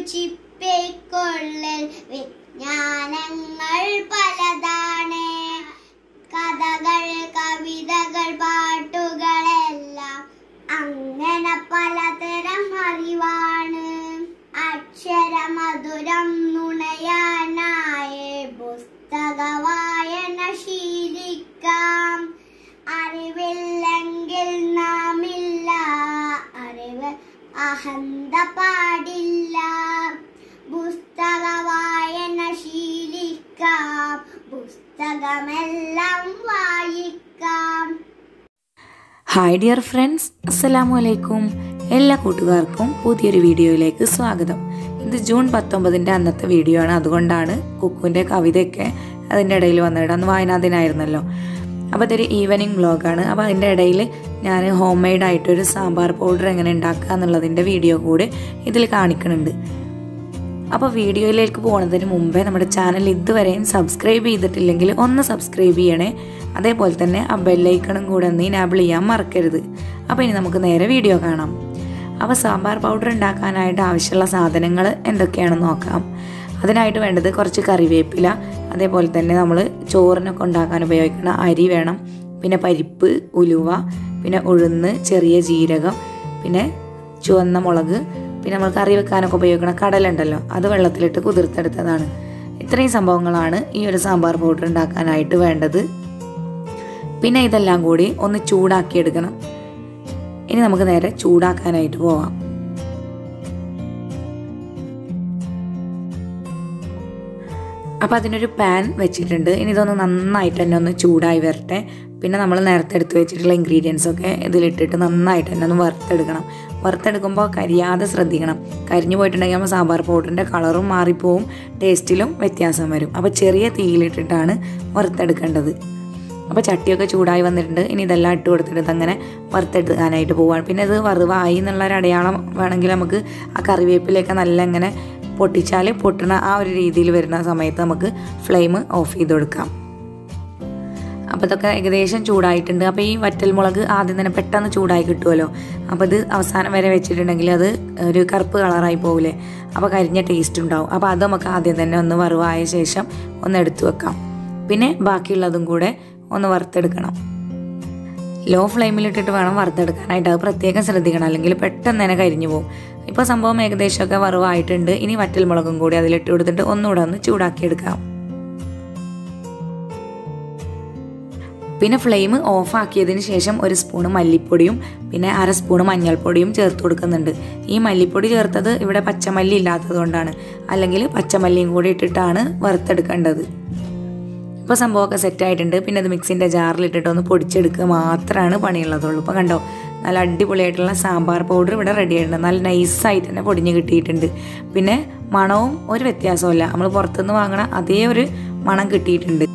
ചിപ്പിക്കൊള്ളൽ വിജ്ഞാനങ്ങൾ പലതാണ് കഥകൾ കവിതകൾ പാട്ടുകളെല്ലാം അങ്ങനെ പലതരം അറിവാണ് അക്ഷരമധുരം നുണയാനായ പുസ്തക വായന ശീലിക്കാം അറിവില്ലെങ്കിൽ നാമില്ല അറിവ് അഹന്ത പാടില്ല പുസ്തക വായന ശീലിക്കാം പുസ്തകമെല്ലാം വായിക്കാം ഹായ് ഡിയർ ഫ്രണ്ട്സ് അസ്സലാമു അലൈക്കും എല്ലാ കൂട്ടുകാർക്കും പുതിയൊരു വീഡിയോയിലേക്ക് സ്വാഗതം ഇത് ജൂൺ പത്തൊമ്പതിൻ്റെ അന്നത്തെ വീഡിയോ ആണ് അതുകൊണ്ടാണ് കുക്കുവിൻ്റെ കവിതയൊക്കെ അതിൻ്റെ ഇടയിൽ വന്നിട്ട് അന്ന് വായനാ ദിനമായിരുന്നല്ലോ അപ്പോൾ ഇതൊരു ഈവനിങ് വ്ളോഗാണ് അപ്പോൾ അതിൻ്റെ ഇടയിൽ ഞാൻ ഹോം മെയ്ഡ് ആയിട്ടൊരു സാമ്പാർ പൗഡർ എങ്ങനെ ഉണ്ടാക്കുക എന്നുള്ളതിൻ്റെ വീഡിയോ കൂടി ഇതിൽ കാണിക്കുന്നുണ്ട് അപ്പോൾ വീഡിയോയിലേക്ക് പോകുന്നതിന് മുമ്പേ നമ്മുടെ ചാനൽ ഇതുവരെയും സബ്സ്ക്രൈബ് ചെയ്തിട്ടില്ലെങ്കിൽ ഒന്ന് സബ്സ്ക്രൈബ് ചെയ്യണേ അതേപോലെ തന്നെ ആ ബെല്ലൈക്കണും കൂടെ ഒന്ന് ഇനാബിൾ ചെയ്യാൻ മറക്കരുത് അപ്പോൾ ഇനി നമുക്ക് നേരെ വീഡിയോ കാണാം അപ്പോൾ സാമ്പാർ പൗഡർ ഉണ്ടാക്കാനായിട്ട് ആവശ്യമുള്ള സാധനങ്ങൾ എന്തൊക്കെയാണെന്ന് നോക്കാം അതിനായിട്ട് വേണ്ടത് കുറച്ച് കറിവേപ്പില അതേപോലെ തന്നെ നമ്മൾ ചോറിനൊക്കെ ഉണ്ടാക്കാൻ ഉപയോഗിക്കുന്ന അരി വേണം പിന്നെ പരിപ്പ് ഉലുവ പിന്നെ ഉഴുന്ന് ചെറിയ ജീരകം പിന്നെ ചുവന്ന മുളക് പിന്നെ നമ്മൾ കറി വെക്കാനൊക്കെ ഉപയോഗിക്കുന്ന കടലുണ്ടല്ലോ അത് വെള്ളത്തിലിട്ട് കുതിർത്തെടുത്തതാണ് ഇത്രയും സംഭവങ്ങളാണ് ഈ ഒരു സാമ്പാർ പൗഡർ ഉണ്ടാക്കാനായിട്ട് വേണ്ടത് പിന്നെ ഇതെല്ലാം കൂടി ഒന്ന് ചൂടാക്കിയെടുക്കണം ഇനി നമുക്ക് നേരെ ചൂടാക്കാനായിട്ട് പോവാം അപ്പോൾ അതിനൊരു പാൻ വെച്ചിട്ടുണ്ട് ഇനി ഇതൊന്ന് നന്നായിട്ട് തന്നെ ഒന്ന് ചൂടായി വരട്ടെ പിന്നെ നമ്മൾ നേരത്തെ എടുത്ത് വെച്ചിട്ടുള്ള ഇൻഗ്രീഡിയൻസ് ഒക്കെ ഇതിലിട്ടിട്ട് നന്നായിട്ട് തന്നെ ഒന്ന് വറുത്തെടുക്കണം വറുത്തെടുക്കുമ്പോൾ കരിയാതെ ശ്രദ്ധിക്കണം കരിഞ്ഞു പോയിട്ടുണ്ടെങ്കിൽ നമ്മൾ സാമ്പാർ പൗഡറിൻ്റെ കളറും മാറിപ്പോവും ടേസ്റ്റിലും വ്യത്യാസം വരും അപ്പോൾ ചെറിയ തീയിലിട്ടിട്ടാണ് വറുത്തെടുക്കേണ്ടത് അപ്പോൾ ചട്ടിയൊക്കെ ചൂടായി വന്നിട്ടുണ്ട് ഇനി ഇതെല്ലാം ഇട്ട് കൊടുത്തിട്ട് ഇതങ്ങനെ വറുത്തെടുക്കാനായിട്ട് പോവാണ് പിന്നെ ഇത് വറുവായി എന്നുള്ള ഒരു അടയാളം വേണമെങ്കിൽ നമുക്ക് ആ കറിവേപ്പിലൊക്കെ നല്ല ഇങ്ങനെ പൊട്ടിച്ചാൽ പൊട്ടണ ആ ഒരു രീതിയിൽ വരുന്ന സമയത്ത് നമുക്ക് ഫ്ലെയിം ഓഫ് ചെയ്ത് കൊടുക്കാം അപ്പോൾ ഇതൊക്കെ ഏകദേശം ചൂടായിട്ടുണ്ട് അപ്പോൾ ഈ വറ്റൽമുളക് ആദ്യം തന്നെ പെട്ടെന്ന് ചൂടായി കിട്ടുമല്ലോ അപ്പോൾ ഇത് അവസാനം വരെ വെച്ചിട്ടുണ്ടെങ്കിൽ അത് ഒരു കറുപ്പ് കളറായി പോകില്ലേ അപ്പോൾ കരിഞ്ഞ ടേസ്റ്റ് ഉണ്ടാവും അപ്പോൾ അത് നമുക്ക് ആദ്യം തന്നെ ഒന്ന് വറുവായ ശേഷം ഒന്ന് എടുത്തു വെക്കാം പിന്നെ ബാക്കിയുള്ളതും കൂടെ ഒന്ന് വറുത്തെടുക്കണം ലോ ഫ്ലെയിമിലിട്ടിട്ട് വേണം വറുത്തെടുക്കാനായിട്ട് അത് പ്രത്യേകം ശ്രദ്ധിക്കണം അല്ലെങ്കിൽ പെട്ടെന്ന് തന്നെ കരിഞ്ഞു പോകും ഇപ്പോൾ സംഭവം ഏകദേശമൊക്കെ വറവായിട്ടുണ്ട് ഇനി വറ്റൽമുളകും കൂടി അതിലിട്ട് കൊടുത്തിട്ട് ഒന്നുകൂടെ ഒന്ന് ചൂടാക്കിയെടുക്കാം പിന്നെ ഫ്ലെയിം ഓഫ് ആക്കിയതിന് ശേഷം ഒരു സ്പൂണ് മല്ലിപ്പൊടിയും പിന്നെ അര സ്പൂണ് മഞ്ഞൾപ്പൊടിയും ചേർത്ത് കൊടുക്കുന്നുണ്ട് ഈ മല്ലിപ്പൊടി ചേർത്തത് ഇവിടെ പച്ചമല്ലി ഇല്ലാത്തത് കൊണ്ടാണ് അല്ലെങ്കിൽ പച്ചമല്ലിയും കൂടി ഇട്ടിട്ടാണ് വറുത്തെടുക്കേണ്ടത് ഇപ്പോൾ സംഭവമൊക്കെ സെറ്റ് ആയിട്ടുണ്ട് പിന്നെ അത് മിക്സിൻ്റെ ജാറിലിട്ടിട്ട് ഒന്ന് പൊടിച്ചെടുക്കുക മാത്രമാണ് പണിയുള്ളതുള്ളൂ ഇപ്പോൾ കണ്ടോ നല്ല അടിപൊളിയായിട്ടുള്ള സാമ്പാർ പൗഡർ ഇവിടെ റെഡി ആയിട്ടുണ്ട് നല്ല നൈസായിട്ട് തന്നെ പൊടിഞ്ഞ് കിട്ടിയിട്ടുണ്ട് പിന്നെ മണവും ഒരു വ്യത്യാസമില്ല നമ്മൾ പുറത്തുനിന്ന് വാങ്ങണ അതേ ഒരു മണം കിട്ടിയിട്ടുണ്ട്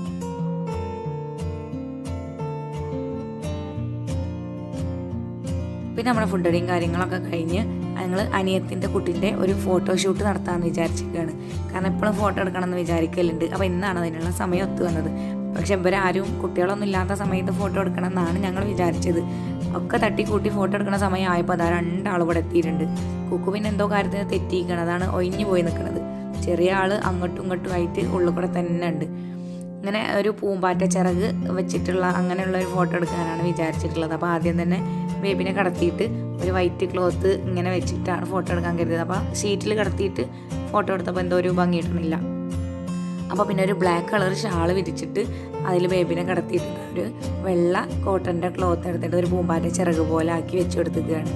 പിന്നെ നമ്മുടെ ഫുഡടിയും കാര്യങ്ങളൊക്കെ കഴിഞ്ഞ് ഞങ്ങൾ അനിയത്തിൻ്റെ കുട്ടിൻ്റെ ഒരു ഫോട്ടോഷൂട്ട് നടത്താമെന്ന് വിചാരിച്ചിരിക്കുകയാണ് കാരണം എപ്പോഴും ഫോട്ടോ എടുക്കണമെന്ന് വിചാരിക്കലുണ്ട് അപ്പോൾ ഇന്നാണ് അതിനുള്ള സമയം ഒത്തു വന്നത് പക്ഷെ ഇവരാരും കുട്ടികളൊന്നും ഇല്ലാത്ത സമയത്ത് ഫോട്ടോ എടുക്കണം എന്നാണ് ഞങ്ങൾ വിചാരിച്ചത് ഒക്കെ തട്ടിക്കൂട്ടി ഫോട്ടോ എടുക്കുന്ന സമയം ആയപ്പോൾ അതാ രണ്ടാൾ ഇവിടെ എത്തിയിട്ടുണ്ട് കുക്കു പിന്നെ എന്തോ കാര്യത്തിന് തെറ്റിയിരിക്കണം അതാണ് ഒഴിഞ്ഞു പോയി നിൽക്കുന്നത് ചെറിയ ആൾ അങ്ങോട്ടും ഇങ്ങോട്ടും ആയിട്ട് ഉള്ളിൽ കൂടെ തന്നെ ഉണ്ട് ഇങ്ങനെ ഒരു പൂമ്പാറ്റ ചിറക് വെച്ചിട്ടുള്ള അങ്ങനെയുള്ള ഒരു ഫോട്ടോ എടുക്കാനാണ് വിചാരിച്ചിട്ടുള്ളത് അപ്പോൾ ആദ്യം തന്നെ ബേബിനെ കടത്തിയിട്ട് ഒരു വൈറ്റ് ക്ലോത്ത് ഇങ്ങനെ വെച്ചിട്ടാണ് ഫോട്ടോ എടുക്കാൻ കരുതിയത് അപ്പോൾ ഷീറ്റിൽ കടത്തിയിട്ട് ഫോട്ടോ എടുത്തപ്പോൾ എന്തോ ഒരു ഭംഗി കിട്ടണില്ല അപ്പോൾ പിന്നെ ഒരു ബ്ലാക്ക് കളർ ഷാൾ വിരിച്ചിട്ട് അതിൽ ബേബിനെ കടത്തിയിട്ട് ഒരു വെള്ള കോട്ടൻ്റെ ക്ലോത്ത് എടുത്തിട്ട് ഒരു പൂമ്പാറ്റ ചിറക് പോലെ ആക്കി വെച്ച് കൊടുത്തിരിക്കുകയാണ്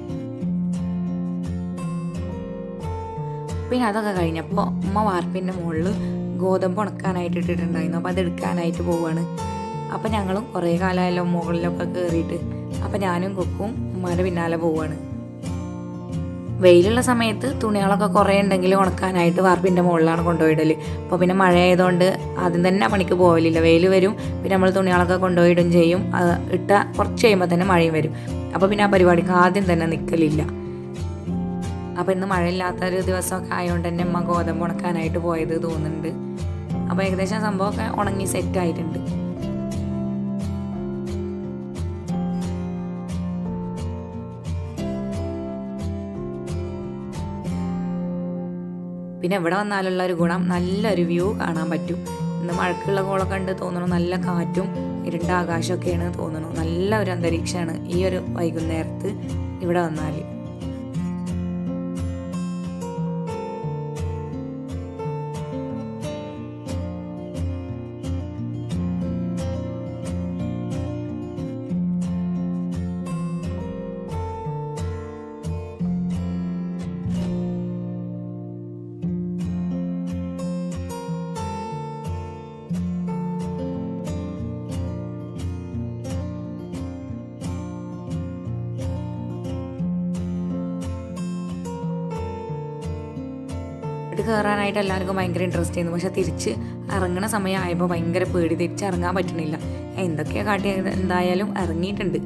പിന്നെ അതൊക്കെ കഴിഞ്ഞപ്പോൾ ഉമ്മ വാർപ്പിൻ്റെ മുകളിൽ ഗോതമ്പ് ഉണക്കാനായിട്ട് ഇട്ടിട്ടുണ്ടായിരുന്നു അപ്പോൾ അത് എടുക്കാനായിട്ട് പോവാണ് അപ്പം ഞങ്ങളും കുറേ കാലമായല്ലോ മുകളിലൊക്കെ കയറിയിട്ട് അപ്പം ഞാനും കൊക്കും ഉമ്മാൻ്റെ പിന്നാലെ പോവാണ് വെയിലുള്ള സമയത്ത് തുണികളൊക്കെ കുറേ ഉണ്ടെങ്കിൽ ഉണക്കാനായിട്ട് വാർപ്പിൻ്റെ മുകളിലാണ് കൊണ്ടുപോയിടല് അപ്പോൾ പിന്നെ മഴ ആയതുകൊണ്ട് ആദ്യം തന്നെ ആ പണിക്ക് പോകലില്ല വെയിൽ വരും പിന്നെ നമ്മൾ തുണികളൊക്കെ കൊണ്ടുപോയിടും ചെയ്യും അത് ഇട്ട കുറച്ച് കഴിയുമ്പോൾ തന്നെ മഴയും വരും അപ്പോൾ പിന്നെ ആ പരിപാടിക്ക് ആദ്യം തന്നെ നിൽക്കലില്ല അപ്പോൾ ഇന്ന് മഴയില്ലാത്ത ഒരു ദിവസമൊക്കെ ആയതുകൊണ്ട് തന്നെ അമ്മ ഗോതമ്പ് ഉണക്കാനായിട്ട് പോയത് തോന്നുന്നുണ്ട് അപ്പോൾ ഏകദേശം സംഭവമൊക്കെ ഉണങ്ങി സെറ്റ് ആയിട്ടുണ്ട് പിന്നെ ഇവിടെ വന്നാലുള്ള ഒരു ഗുണം നല്ലൊരു വ്യൂ കാണാൻ പറ്റും ഇന്ന് മഴക്കുള്ള കോളൊക്കെ ഉണ്ട് തോന്നുന്നു നല്ല കാറ്റും ഇരുണ്ട ആകാശമൊക്കെയാണ് തോന്നുന്നു നല്ല ഒരു അന്തരീക്ഷമാണ് ഈ ഒരു വൈകുന്നേരത്ത് ഇവിടെ വന്നാൽ വീട്ടിൽ കയറാനായിട്ട് എല്ലാവർക്കും ഭയങ്കര ഇൻട്രസ്റ്റ് ചെയ്യുന്നു പക്ഷെ തിരിച്ച് ഇറങ്ങണ സമയമായപ്പോൾ ഭയങ്കര പേടി തിരിച്ച് ഇറങ്ങാൻ പറ്റണില്ല എന്തൊക്കെയാ കാട്ടിയത് എന്തായാലും ഇറങ്ങിയിട്ടുണ്ട്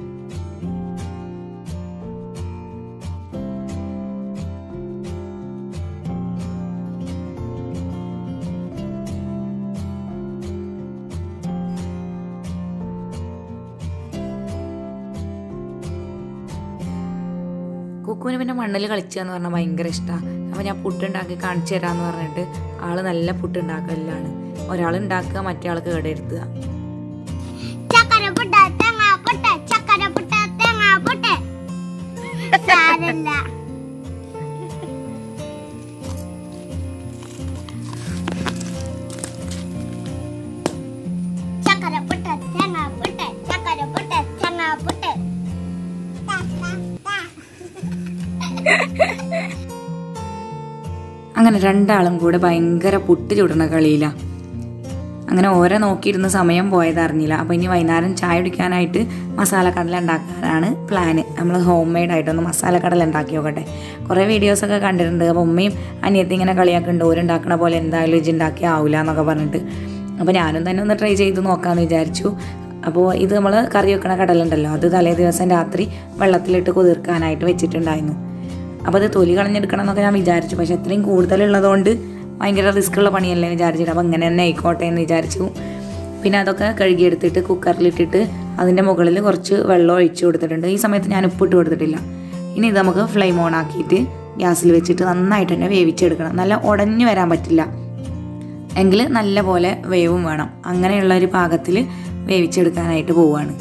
കുക്കുവിന് പിന്നെ മണ്ണിൽ കളിക്കുക എന്ന് പറഞ്ഞാൽ ഭയങ്കര ഇഷ്ടമാണ് അപ്പോൾ ഞാൻ പുട്ടുണ്ടാക്കി കാണിച്ചു തരാമെന്ന് പറഞ്ഞിട്ട് ആൾ നല്ല പുട്ടുണ്ടാക്കലാണ് ഒരാൾ ഉണ്ടാക്കുക മറ്റേ ആൾ കേടെടുത്തുക ചക്കര പുട്ട തേങ്ങ പുട്ട ചക്കര പുട്ട തേങ്ങ പുട്ട സാരല്ല ചക്കര പുട്ട തേങ്ങ പുട്ട ചക്കര പുട്ട തേങ്ങ പുട്ട അങ്ങനെ രണ്ടാളും കൂടെ ഭയങ്കര പുട്ട് ചുടണ കളിയിലാണ് അങ്ങനെ ഓരോ നോക്കിയിരുന്ന സമയം പോയത് അറിഞ്ഞില്ല അപ്പോൾ ഇനി വൈകുന്നേരം ചായ കുടിക്കാനായിട്ട് മസാല കടല ഉണ്ടാക്കാനാണ് പ്ലാന് നമ്മൾ ഹോം മെയ്ഡ് ആയിട്ടൊന്ന് മസാല കടല ഉണ്ടാക്കി നോക്കട്ടെ കുറേ വീഡിയോസൊക്കെ കണ്ടിട്ടുണ്ട് അപ്പോൾ ഉമ്മയും അനിയത്തി ഇങ്ങനെ കളിയാക്കുന്നുണ്ട് ഓരുണ്ടാക്കണ പോലെ എന്തായാലും ഇജ് ഉണ്ടാക്കി ആവില്ല എന്നൊക്കെ പറഞ്ഞിട്ട് അപ്പോൾ ഞാനും തന്നെ ഒന്ന് ട്രൈ ചെയ്ത് നോക്കാമെന്ന് വിചാരിച്ചു അപ്പോൾ ഇത് നമ്മൾ കറി വെക്കണ കടലുണ്ടല്ലോ അത് തലേ ദിവസം രാത്രി വെള്ളത്തിലിട്ട് കുതിർക്കാനായിട്ട് വെച്ചിട്ടുണ്ടായിരുന്നു അപ്പോൾ അത് തൊലി കളഞ്ഞെടുക്കണം എന്നൊക്കെ ഞാൻ വിചാരിച്ചു പക്ഷെ അത്രയും കൂടുതലുള്ളതുകൊണ്ട് ഭയങ്കര റിസ്ക് ഉള്ള പണിയല്ലേ വിചാരിച്ചിട്ട് അപ്പോൾ അങ്ങനെ തന്നെ ആയിക്കോട്ടെ എന്ന് വിചാരിച്ചു പിന്നെ അതൊക്കെ കഴുകിയെടുത്തിട്ട് കുക്കറിലിട്ടിട്ട് അതിൻ്റെ മുകളിൽ കുറച്ച് വെള്ളം ഒഴിച്ചു കൊടുത്തിട്ടുണ്ട് ഈ സമയത്ത് ഞാൻ ഉപ്പിട്ട് കൊടുത്തിട്ടില്ല ഇനി ഇത് നമുക്ക് ഫ്ലെയിം ഓൺ ആക്കിയിട്ട് ഗ്യാസിൽ വെച്ചിട്ട് നന്നായിട്ട് തന്നെ വേവിച്ചെടുക്കണം നല്ല ഉടഞ്ഞു വരാൻ പറ്റില്ല എങ്കിൽ നല്ല പോലെ വേവും വേണം അങ്ങനെയുള്ള ഒരു പാകത്തിൽ വേവിച്ചെടുക്കാനായിട്ട് പോവുകയാണ്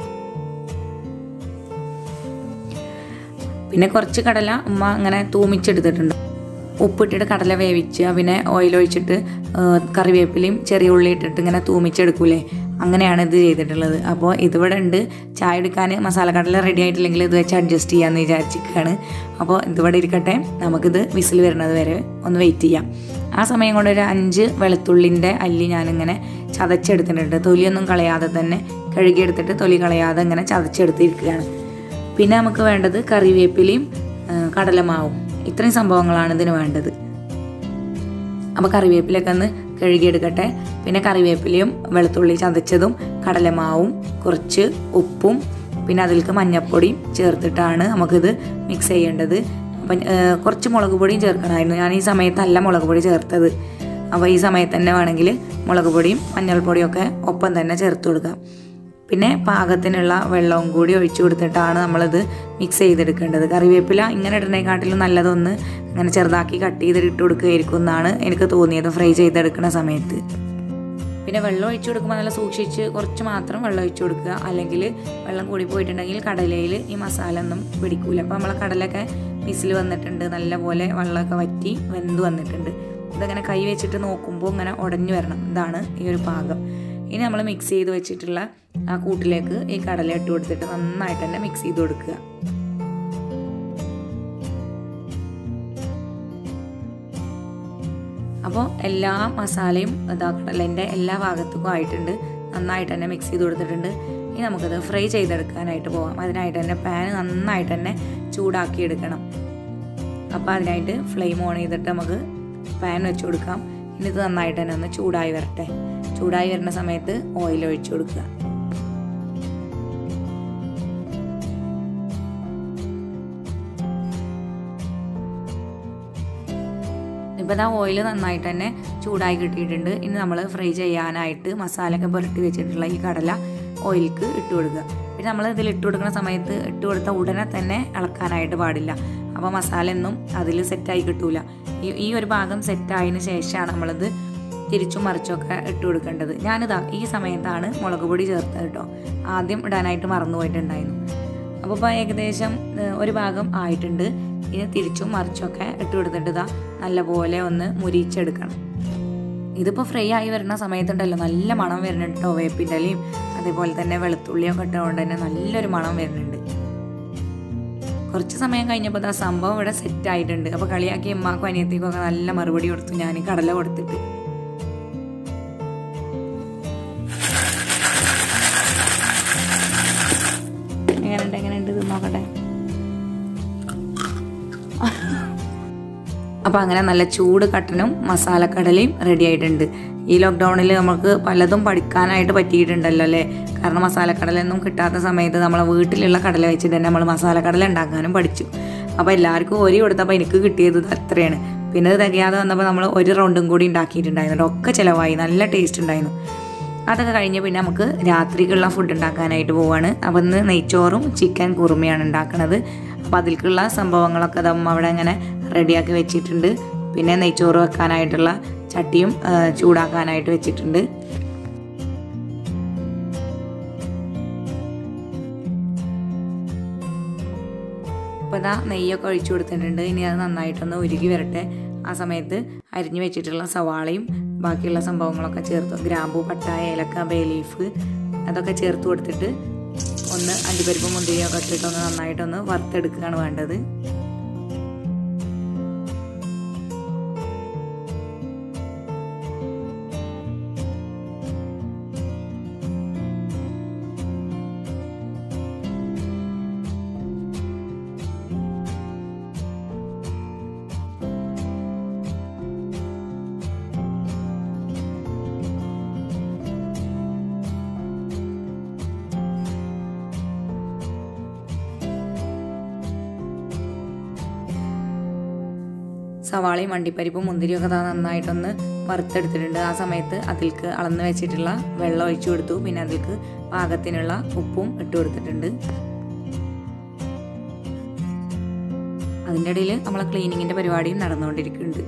പിന്നെ കുറച്ച് കടല ഉമ്മ അങ്ങനെ തൂമിച്ചെടുത്തിട്ടുണ്ട് ഉപ്പിട്ടിട്ട് കടല വേവിച്ച് പിന്നെ ഓയിൽ ഒഴിച്ചിട്ട് ആ, കറിവേപ്പിലയും ചെറിയ ഉള്ളി ഇട്ടിട്ട് ഇങ്ങനെ തൂമിച്ചെടുക്കൂലേ അങ്ങനെയാണ് ഇത് ചെയ്തിട്ടുള്ളത് അപ്പോൾ ഇതിവിടെ ഉണ്ട് ചായ എടുക്കാൻ മസാല കടല റെഡി ആയിട്ടില്ലെങ്കിൽ ഇത് വെച്ച് അഡ്ജസ്റ്റ് ചെയ്യാമെന്ന് വിചാരിച്ചിരിക്കുകയാണ് അപ്പോൾ ഇതിവിടെ ഇരിക്കട്ടെ നമുക്കിത് വിസിൽ വരുന്നത് വരെ ഒന്ന് വെയിറ്റ് ചെയ്യാം ആ സമയം കൊണ്ട് ഒരു അഞ്ച് വെളുത്തുള്ളിൻ്റെ അല്ലി ഞാനിങ്ങനെ ചതച്ചെടുത്തിട്ടുണ്ട് തൊലിയൊന്നും കളയാതെ തന്നെ കഴുകിയെടുത്തിട്ട് തൊലി കളയാതെ ഇങ്ങനെ ചതച്ചെടുത്തിരിക്കുകയാണ് പിന്നെ നമുക്ക് വേണ്ടത് കറിവേപ്പിലയും ആ, കടലമാവും ഇത്രയും സംഭവങ്ങളാണ് ഇതിന് വേണ്ടത് അപ്പോൾ കറിവേപ്പിലൊക്കെ ഒന്ന് കഴുകിയെടുക്കട്ടെ പിന്നെ കറിവേപ്പിലയും വെളുത്തുള്ളി ചതച്ചതും കടലമാവും കുറച്ച് ഉപ്പും പിന്നെ അതിലേക്ക് മഞ്ഞൾപ്പൊടിയും ചേർത്തിട്ടാണ് നമുക്കിത് മിക്സ് ചെയ്യേണ്ടത് അപ്പം ആ, കുറച്ച് മുളക് പൊടിയും ചേർക്കണമായിരുന്നു ഞാൻ ഈ സമയത്തല്ല മുളക് പൊടി ചേർത്തത് അപ്പോൾ ഈ സമയത്ത് തന്നെ വേണമെങ്കിൽ മുളക് പൊടിയും മഞ്ഞൾപ്പൊടിയും ഒക്കെ ഒപ്പം തന്നെ ചേർത്ത് കൊടുക്കാം പിന്നെ പാകത്തിനുള്ള വെള്ളവും കൂടി ഒഴിച്ചു കൊടുത്തിട്ടാണ് നമ്മളിത് മിക്സ് ചെയ്തെടുക്കേണ്ടത് കറിവേപ്പില ഇങ്ങനെ ഇടുന്നതിനെക്കാട്ടിലും നല്ലതൊന്ന് അങ്ങനെ ചെറുതാക്കി കട്ട് ചെയ്തിട്ട് ഇട്ട് കൊടുക്കുകയായിരിക്കും എന്നാണ് എനിക്ക് തോന്നിയത് ഫ്രൈ ചെയ്തെടുക്കുന്ന സമയത്ത് പിന്നെ വെള്ളം ഒഴിച്ചു കൊടുക്കുമ്പോൾ നല്ല സൂക്ഷിച്ച് കുറച്ച് മാത്രം വെള്ളം ഒഴിച്ചു കൊടുക്കുക അല്ലെങ്കിൽ വെള്ളം കൂടി പോയിട്ടുണ്ടെങ്കിൽ കടലയിൽ ഈ മസാല ഒന്നും പിടിക്കൂല അപ്പോൾ നമ്മളെ കടലൊക്കെ മിസിൽ വന്നിട്ടുണ്ട് നല്ലപോലെ വെള്ളമൊക്കെ വറ്റി വെന്ത് വന്നിട്ടുണ്ട് ഇതങ്ങനെ കൈ വെച്ചിട്ട് നോക്കുമ്പോൾ ഇങ്ങനെ ഉടഞ്ഞു വരണം ഇതാണ് ഈ ഒരു പാകം ഇനി നമ്മൾ മിക്സ് ചെയ്ത് വെച്ചിട്ടുള്ള ആ കൂട്ടിലേക്ക് ഈ കടല ഇട്ട് കൊടുത്തിട്ട് നന്നായിട്ട് തന്നെ മിക്സ് ചെയ്ത് കൊടുക്കുക അപ്പോൾ എല്ലാ മസാലയും ഇതാ കടലേൻ്റെ എല്ലാ ഭാഗത്തും ആയിട്ടുണ്ട് നന്നായിട്ട് തന്നെ മിക്സ് ചെയ്ത് കൊടുത്തിട്ടുണ്ട് ഇനി നമുക്കത് ഫ്രൈ ചെയ്തെടുക്കാനായിട്ട് പോകാം അതിനായിട്ട് തന്നെ പാൻ നന്നായിട്ട് തന്നെ ചൂടാക്കി എടുക്കണം അപ്പോൾ അതിനായിട്ട് ഫ്ലെയിം ഓൺ ചെയ്തിട്ട് നമുക്ക് പാൻ വെച്ച് കൊടുക്കാം ഇനി ഇത് നന്നായിട്ട് തന്നെ ഒന്ന് ചൂടായി വരട്ടെ ചൂടായി വരുന്ന സമയത്ത് ഓയിൽ ഒഴിച്ചു കൊടുക്കുക ഇപ്പോൾ ഇതാ ഓയിൽ നന്നായിട്ട് തന്നെ ചൂടായി കിട്ടിയിട്ടുണ്ട് ഇനി നമ്മൾ ഫ്രൈ ചെയ്യാനായിട്ട് മസാലയൊക്കെ പുരട്ടി വെച്ചിട്ടുള്ള ഈ കടല ഓയിൽക്ക് ഇട്ട് കൊടുക്കുക പിന്നെ നമ്മൾ ഇതിൽ ഇട്ട് കൊടുക്കുന്ന സമയത്ത് ഇട്ട് കൊടുത്ത ഉടനെ തന്നെ ഇളക്കാനായിട്ട് പാടില്ല അപ്പോൾ മസാലയൊന്നും അതിൽ സെറ്റായി കിട്ടൂല ഈ ഈ ഒരു ഭാഗം സെറ്റായതിന് ശേഷമാണ് നമ്മളത് തിരിച്ചും മറിച്ചൊക്കെ ഇട്ട് കൊടുക്കേണ്ടത് ഞാനിതാ ഈ സമയത്താണ് മുളക് പൊടി ചേർത്തത് കേട്ടോ ആദ്യം ഇടാനായിട്ട് മറന്നു പോയിട്ടുണ്ടായിരുന്നു അപ്പോൾ ഇപ്പോൾ ഏകദേശം ഏഹ്, ഒരു ഭാഗം ആയിട്ടുണ്ട് ഇനി തിരിച്ചും മറിച്ചൊക്കെ ഇട്ട് കൊടുത്തിട്ട് ഇതാ നല്ലപോലെ ഒന്ന് മുരിച്ചെടുക്കണം ഇതിപ്പോൾ ഫ്രൈ ആയി വരുന്ന സമയത്തുണ്ടല്ലോ നല്ല മണം വരുന്നുണ്ട് കേട്ടോ വേപ്പിൻ്റെ ഇലയും അതേപോലെ തന്നെ വെളുത്തുള്ളിയൊക്കെ ഇട്ടുകൊണ്ട് തന്നെ നല്ലൊരു മണം വരുന്നുണ്ട് കുറച്ച് സമയം കഴിഞ്ഞപ്പോൾ ആ സംഭവം ഇവിടെ സെറ്റ് ആയിട്ടുണ്ട് അപ്പോൾ കളിയാക്കി ഉമ്മാക്കും അനിയത്തിക്കും ഒക്കെ നല്ല മറുപടി കൊടുത്തു ഞാൻ കടല കൊടുത്തിട്ട് എങ്ങനെയുണ്ട് എങ്ങനെയുണ്ട് ഇത് നോക്കട്ടെ അപ്പോൾ അങ്ങനെ നല്ല ചൂട് കട്ടനും മസാലക്കടലയും റെഡി ആയിട്ടുണ്ട് ഈ ലോക്ക്ഡൗണിൽ നമുക്ക് പലതും പഠിക്കാനായിട്ട് പറ്റിയിട്ടുണ്ടല്ലോ അല്ലേ കാരണം മസാലക്കടലൊന്നും കിട്ടാത്ത സമയത്ത് നമ്മളെ വീട്ടിലുള്ള കടല വെച്ചിട്ട് തന്നെ നമ്മൾ മസാലക്കടല ഉണ്ടാക്കാനും പഠിച്ചു അപ്പോൾ എല്ലാവർക്കും ഒരു കൊടുത്തപ്പോൾ എനിക്ക് കിട്ടിയത് ഇത് അത്രയാണ് പിന്നെ ഇത് തികയാതെ വന്നപ്പോൾ നമ്മൾ ഒരു റൗണ്ടും കൂടി ഉണ്ടാക്കിയിട്ടുണ്ടായിരുന്നു ഒക്കെ ചിലവായി നല്ല ടേസ്റ്റ് ഉണ്ടായിരുന്നു അതൊക്കെ കഴിഞ്ഞ് പിന്നെ നമുക്ക് രാത്രിക്കുള്ള ഫുഡ് ഉണ്ടാക്കാനായിട്ട് പോവാണ് അപ്പം ഇന്ന് നെയ്ച്ചോറും ചിക്കൻ കുറുമയാണ് ഉണ്ടാക്കുന്നത് അപ്പോൾ അതിലേക്കുള്ള സംഭവങ്ങളൊക്കെ ദം അവിടെ അങ്ങനെ റെഡിയാക്കി വെച്ചിട്ടുണ്ട് പിന്നെ നെയ്ച്ചോറ് വെക്കാനായിട്ടുള്ള ചട്ടിയും ആ, ചൂടാക്കാനായിട്ട് വെച്ചിട്ടുണ്ട് അപ്പോൾ ഇതാ നെയ്യൊക്കെ ഒഴിച്ചു കൊടുത്തിട്ടുണ്ട് ഇനി അത് നന്നായിട്ടൊന്ന് ഉരുകി വരട്ടെ ആ സമയത്ത് അരിഞ്ഞു വെച്ചിട്ടുള്ള സവാളയും ബാക്കിയുള്ള സംഭവങ്ങളൊക്കെ ചേർത്ത് ഗ്രാമ്പൂ പട്ടായ ഏലക്ക ബേ ലീഫ് അതൊക്കെ ചേർത്ത് കൊടുത്തിട്ട് ഒന്ന് അണ്ടിപ്പരിപ്പ് മുന്തിരിയൊക്കെ ഇട്ടിട്ട് ഒന്ന് നന്നായിട്ടൊന്ന് വറുത്തെടുക്കുകയാണ് വേണ്ടത് സവാളയും വണ്ടിപ്പരിപ്പും മുന്തിരിയും ഒക്കെ ദാ നന്നായിട്ടൊന്ന് വറുത്തെടുത്തിട്ടുണ്ട് ആ സമയത്ത് അതിൽക്ക് അളന്ന് വെച്ചിട്ടുള്ള വെള്ളം ഒഴിച്ചു കൊടുത്തു പിന്നെ അതിൽക്ക് പാകത്തിനുള്ള ഉപ്പും ഇട്ട് കൊടുത്തിട്ടുണ്ട് അതിൻ്റെ ഇടയിൽ നമ്മളെ ക്ലീനിങ്ങിൻ്റെ പരിപാടിയും നടന്നുകൊണ്ടിരിക്കുന്നുണ്ട്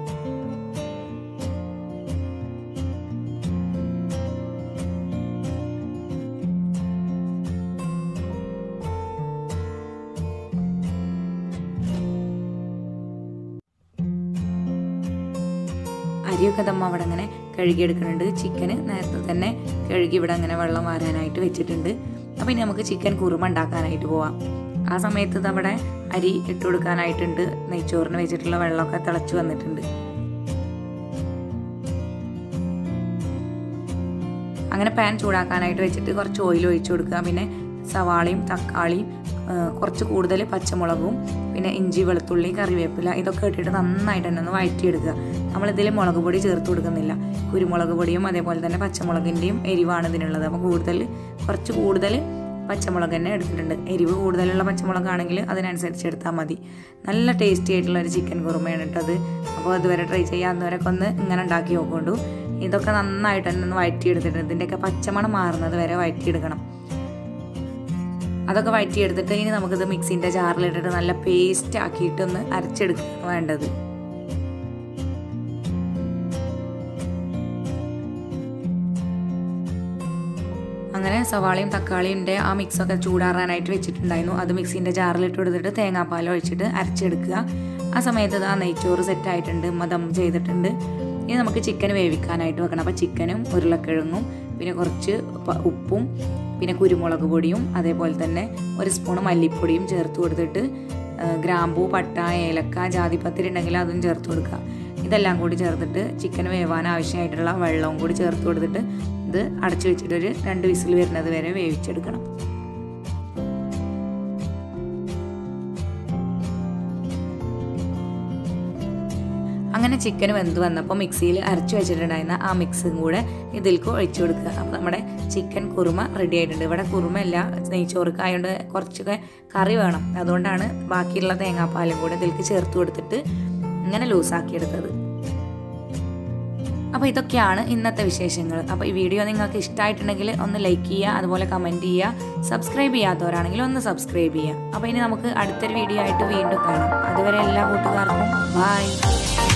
അരിയൊക്കെ തമ്മ അവിടെ അങ്ങനെ കഴുകിയെടുക്കുന്നുണ്ട് ചിക്കന് നേരത്തെ തന്നെ കഴുകി ഇവിടെ അങ്ങനെ വെള്ളം വാരാനായിട്ട് വെച്ചിട്ടുണ്ട് അപ്പം ഇനി നമുക്ക് ചിക്കൻ കുറുമ ഉണ്ടാക്കാനായിട്ട് പോവാം ആ സമയത്ത് നമ്മുടെ അരി ഇട്ട് കൊടുക്കാനായിട്ടുണ്ട് നെയ്ച്ചോറിന് വെച്ചിട്ടുള്ള വെള്ളമൊക്കെ തിളച്ച് വന്നിട്ടുണ്ട് അങ്ങനെ പാൻ ചൂടാക്കാനായിട്ട് വെച്ചിട്ട് കുറച്ച് ഓയിൽ ഒഴിച്ചു കൊടുക്കുക പിന്നെ സവാളയും തക്കാളിയും ആ, കുറച്ച് കൂടുതൽ പച്ചമുളകും പിന്നെ ഇഞ്ചി വെളുത്തുള്ളി കറിവേപ്പില ഇതൊക്കെ ഇട്ടിട്ട് നന്നായിട്ട് തന്നെ ഒന്ന് വഴറ്റിയെടുക്കുക നമ്മളിതിൽ മുളക് പൊടി ചേർത്ത് കൊടുക്കുന്നില്ല കുരുമുളക് പൊടിയും അതേപോലെ തന്നെ പച്ചമുളകിൻ്റെയും എരിവാണ് ഇതിനുള്ളത് അപ്പോൾ കൂടുതൽ കുറച്ച് കൂടുതൽ പച്ചമുളക് തന്നെ എടുത്തിട്ടുണ്ട് എരിവ് കൂടുതലുള്ള പച്ചമുളകാണെങ്കിൽ അതിനനുസരിച്ച് എടുത്താൽ മതി നല്ല ടേസ്റ്റി ആയിട്ടുള്ള ഒരു ചിക്കൻ കുറുമയാണ് കേട്ടത് അപ്പോൾ അതുവരെ ട്രൈ ചെയ്യാവുന്നവരൊക്കെ ഒന്ന് ഇങ്ങനെ ഉണ്ടാക്കി നോക്കൊണ്ടു ഇതൊക്കെ നന്നായിട്ട് തന്നെ ഒന്ന് വഴറ്റിയെടുത്തിട്ടുണ്ട് ഇതിൻ്റെയൊക്കെ പച്ചമണം മാറുന്നത് വരെ വഴറ്റിയെടുക്കണം അതൊക്കെ വഴറ്റിയെടുത്തിട്ട് ഇനി നമുക്കിത് മിക്സിൻ്റെ ജാറിലിട്ടിട്ട് നല്ല പേസ്റ്റ് ആക്കിയിട്ട് ഒന്ന് അരച്ചെടുക്കുക വേണ്ടത് അങ്ങനെ സവാളയും തക്കാളിയുടെ ആ മിക്സൊക്കെ ചൂടാറാനായിട്ട് വെച്ചിട്ടുണ്ടായിരുന്നു അത് മിക്സിൻ്റെ ജാറിലിട്ട് കൊടുത്തിട്ട് തേങ്ങാപ്പാൽ ഒഴിച്ചിട്ട് അരച്ചെടുക്കുക ആ സമയത്ത് ആ നെയ്ച്ചോറ് സെറ്റ് ആയിട്ടുണ്ട് ഉമ്മ ദം ചെയ്തിട്ടുണ്ട് ഇനി നമുക്ക് ചിക്കൻ വേവിക്കാനായിട്ട് വെക്കണം അപ്പോൾ ചിക്കനും ഉരുളക്കിഴങ്ങും പിന്നെ കുറച്ച് പ- ഉപ്പും പിന്നെ കുരുമുളക് പൊടിയും അതേപോലെ തന്നെ ഒരു സ്പൂൺ മല്ലിപ്പൊടിയും ചേർത്ത് കൊടുത്തിട്ട് ആ, ഗ്രാമ്പൂ പട്ട ഏലക്ക ജാതിപത്തിരി ഉണ്ടെങ്കിൽ അതും ചേർത്ത് കൊടുക്കുക ഇതെല്ലാം കൂടി ചേർത്തിട്ട് ചിക്കൻ വേവാൻ ആവശ്യമായിട്ടുള്ള വെള്ളവും കൂടി ചേർത്ത് കൊടുത്തിട്ട് ഇത് അടച്ചു വെച്ചിട്ട് ഒരു രണ്ട് വിസിൽ വരുന്നത് വരെ വേവിച്ചെടുക്കണം അങ്ങനെ ചിക്കൻ വെന്ത് വന്നപ്പോൾ മിക്സിയിൽ അരച്ചു വെച്ചിട്ടുണ്ടായിരുന്ന ആ മിക്സും കൂടെ ഇതിലേക്ക് ഒഴിച്ചു കൊടുക്കുക അപ്പോൾ നമ്മുടെ ചിക്കൻ കുറുമ റെഡി ആയിട്ടുണ്ട് ഇവിടെ കുറുമയല്ല നെയ്ച്ചോറുക്ക് ആയതുകൊണ്ട് കുറച്ചൊക്കെ കറി വേണം അതുകൊണ്ടാണ് ബാക്കിയുള്ള തേങ്ങാപ്പാലും കൂടെ ഇതിലേക്ക് ചേർത്ത് കൊടുത്തിട്ട് ഇങ്ങനെ ലൂസാക്കി എടുത്തത് അപ്പോൾ ഇതൊക്കെയാണ് ഇന്നത്തെ വിശേഷങ്ങൾ അപ്പോൾ ഈ വീഡിയോ നിങ്ങൾക്ക് ഇഷ്ടമായിട്ടുണ്ടെങ്കിൽ ഒന്ന് ലൈക്ക് ചെയ്യുക അതുപോലെ കമൻറ്റ് ചെയ്യുക സബ്സ്ക്രൈബ് ചെയ്യാത്തവരാണെങ്കിൽ ഒന്ന് സബ്സ്ക്രൈബ് ചെയ്യുക അപ്പോൾ ഇനി നമുക്ക് അടുത്തൊരു വീഡിയോ ആയിട്ട് വീണ്ടും കാണാം അതുവരെ എല്ലാ കൂട്ടുകാർക്കും ബൈ